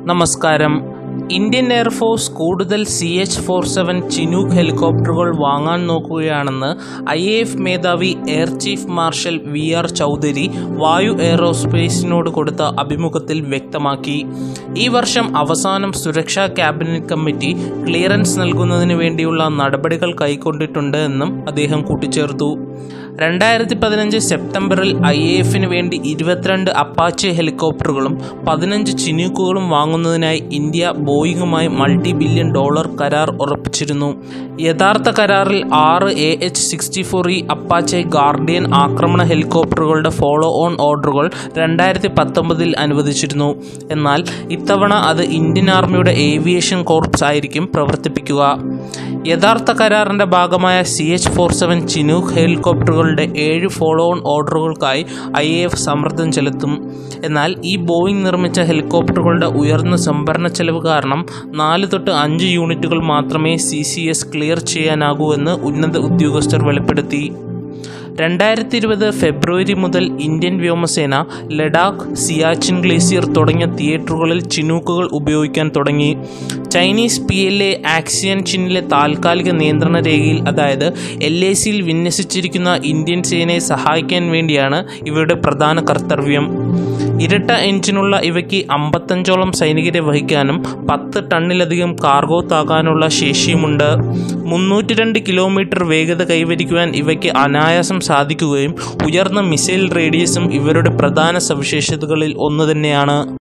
നമസ്കാരം Indian air force കൂടുതൽ C H four seven Chinook ഹെലികോപ്റ്ററുകൾ വാങ്ങാൻ നോക്കുകയാണെന്ന് ഐ എ എഫ് മേധാവി air chief marshal V R Chaudhari Vayu എയറോസ്പേസിനോട് കൊടുത്ത അഭിമുഖത്തിൽ വ്യക്തമാക്കി ഈ വർഷം അവസാനം സുരക്ഷാ ക്യാബിനറ്റ് കമ്മിറ്റി ക്ലിയറൻസ് നൽകുന്നതിന് വേണ്ടിയുള്ള നടപടികൾ കൈക്കൊണ്ടിട്ടുണ്ട് എന്നും അദ്ദേഹം കൂട്ടിച്ചേർത്തു രണ്ടായിരത്തി പതിനഞ്ച് സെപ്റ്റംബറിൽ ഐ എ എഫിന് വേണ്ടി ഇരുപത്തിരണ്ട് അപ്പാച്ചെ ഹെലികോപ്റ്ററുകളും പതിനഞ്ച് ചിനൂക്കുകളും വാങ്ങുന്നതിനായി ഇന്ത്യ ബോയിങ്ങുമായി മൾട്ടി ബില്യൺ ഡോളർ കരാർ ഉറപ്പിച്ചിരുന്നു യഥാർത്ഥ കരാറിൽ ആറ് A H sixty four E Apache Guardian ആക്രമണ ഹെലികോപ്റ്ററുകളുടെ ഫോളോ ഓൺ ഓർഡറുകൾ രണ്ടായിരത്തി പത്തൊമ്പതിൽ അനുവദിച്ചിരുന്നു എന്നാൽ ഇത്തവണ അത് ഇന്ത്യൻ ആർമിയുടെ ഏവിയേഷൻ കോർപ്സ് ആയിരിക്കും പ്രവർത്തിപ്പിക്കുക യഥാർത്ഥ കരാറിന്റെ ഭാഗമായ C H four seven Chinook ഹെലികോപ്റ്ററുകളുടെ ഏഴ് ഫോളോ ഓൺ ഓർഡറുകൾക്കായി ഐ എ എഫ് സമ്മർദ്ദം ചെലുത്തും എന്നാൽ ഈ ബോയിങ് നിർമ്മിച്ച ഹെലികോപ്റ്ററുകളുടെ ഉയർന്ന സംഭരണ ചെലവ് കാരണം നാല് തൊട്ട് അഞ്ച് യൂണിറ്റുകൾ മാത്രമേ സി സി എസ് ക്ലിയർ ചെയ്യാനാകൂ എന്ന് ഉന്നത ഉദ്യോഗസ്ഥർ വെളിപ്പെടുത്തി രണ്ടായിരത്തി ഇരുപത് ഫെബ്രുവരി മുതൽ ഇന്ത്യൻ വ്യോമസേന ലഡാക്ക് സിയാച്ചിൻ ഗ്ലേസിയർ തുടങ്ങിയ തിയേറ്ററുകളിൽ ചിനൂക്കുകൾ ഉപയോഗിക്കാൻ തുടങ്ങി Chinese P L A Aksai ചിന്നിലെ താൽക്കാലിക നിയന്ത്രണ രേഖയിൽ അതായത് എൽ എ സിയിൽ വിന്യസിച്ചിരിക്കുന്ന ഇന്ത്യൻ സേനയെ സഹായിക്കാൻ വേണ്ടിയാണ് ഇവയുടെ പ്രധാന കർത്തവ്യം ഇരട്ട എഞ്ചിനുള്ള ഇവയ്ക്ക് അമ്പത്തഞ്ചോളം സൈനികരെ വഹിക്കാനും പത്ത് ടണ്ണിലധികം കാർഗോ താക്കാനുള്ള ശേഷിയുമുണ്ട് മുന്നൂറ്റി രണ്ട് കിലോമീറ്റർ വേഗത കൈവരിക്കുവാൻ ഇവയ്ക്ക് അനായാസം സാധിക്കുകയും ഉയർന്ന മിസൈൽ റേഡിയസും ഇവരുടെ പ്രധാന സവിശേഷതകളിൽ ഒന്ന് തന്നെയാണ്